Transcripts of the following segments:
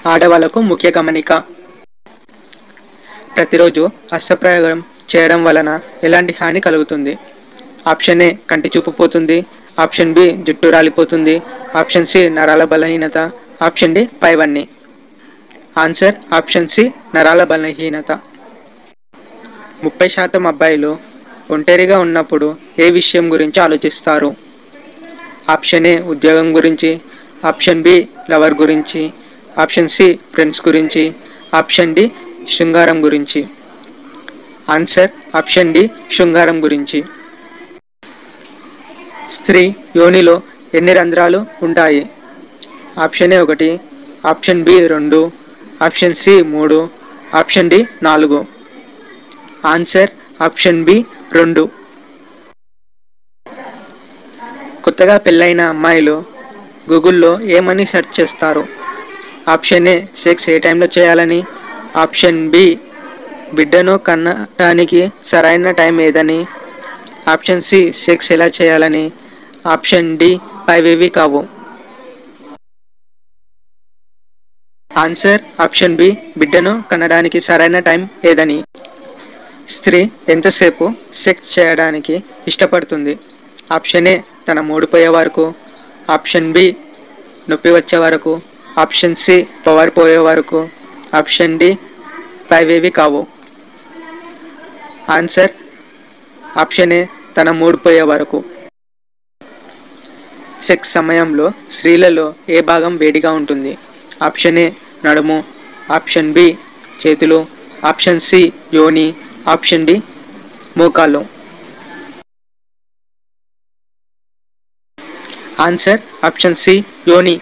ఆడవాళ్లకు ముఖ్య గమనిక ప్రతిరోజు అస్త్రప్రయోగం చేయడం వలన ఎలాంటి హాని కలుగుతుంది ఆప్షన్ ఏ కంటి చూపు పోతుంది ఆప్షన్ బి జుట్టు రాలిపోతుంది ఆప్షన్ సి నరాల బలహీనత ఆప్షన్ డి పైవన్నీ ఆన్సర్ ఆప్షన్ సి నరాల బలహీనత ముప్పై శాతం అబ్బాయిలు ఒంటరిగా ఉన్నప్పుడు ఏ విషయం గురించి ఆలోచిస్తారు ఆప్షన్ ఏ ఉద్యోగం గురించి ఆప్షన్ బి లవర్ గురించి ఆప్షన్ సి ఫ్రెండ్స్ గురించి ఆప్షన్ డి శృంగారం గురించి ఆన్సర్ ఆప్షన్ డి శృంగారం గురించి స్త్రీ యోనిలో ఎన్ని రంధ్రాలు ఉంటాయి ఆప్షన్ ఏ ఒకటి ఆప్షన్ బి రెండు ఆప్షన్ సి మూడు ఆప్షన్ డి నాలుగు ఆన్సర్ ఆప్షన్ బి రెండు కొత్తగా పెళ్ళైన అమ్మాయిలు గూగుల్లో ఏమని సెర్చ్ చేస్తారు ఆప్షన్ ఏ సెక్స్ ఏ టైంలో చేయాలని ఆప్షన్ బి బిడ్డను కన్నడానికి సరైన టైం ఏదని ఆప్షన్ సి సెక్స్ ఎలా చేయాలని ఆప్షన్ డి పైవేవి కావు ఆన్సర్ ఆప్షన్ బి బిడ్డను కనడానికి సరైన టైం ఏదని స్త్రీ ఎంతసేపు సెక్స్ చేయడానికి ఇష్టపడుతుంది ఆప్షన్ ఏ తన మూడిపోయే వరకు ఆప్షన్ బి నొప్పి వచ్చే వరకు ఆప్షన్ సి పవర్ పోయే వరకు ఆప్షన్ డి పైవేవి కావు ఆన్సర్ ఆప్షన్ ఏ తన మూడిపోయే వరకు సెక్స్ సమయంలో స్త్రీలలో ఏ భాగం వేడిగా ఉంటుంది ఆప్షన్ ఏ నడుము ఆప్షన్ బి చేతులు ఆప్షన్ సి యోని ఆప్షన్ డి మోకాలు ఆన్సర్ ఆప్షన్ సి యోని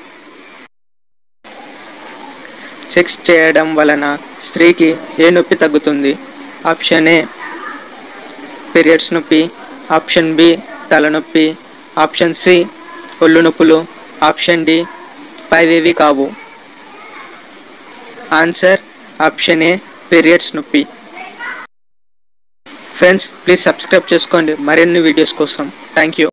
సెక్స్ చేయడం వలన స్త్రీకి ఏ నొప్పి తగ్గుతుంది ఆప్షన్ ఏ పీరియడ్స్ నొప్పి ఆప్షన్ బి తలనొప్పి ఆప్షన్ సి ఒళ్ళు నొప్పులు ఆప్షన్ డి పైవేవి కావు ఆన్సర్ ఆప్షన్ ఏ పీరియడ్స్ నొప్పి ఫ్రెండ్స్ ప్లీజ్ సబ్స్క్రైబ్ చేసుకోండి మరిన్ని వీడియోస్ కోసం థ్యాంక్ యూ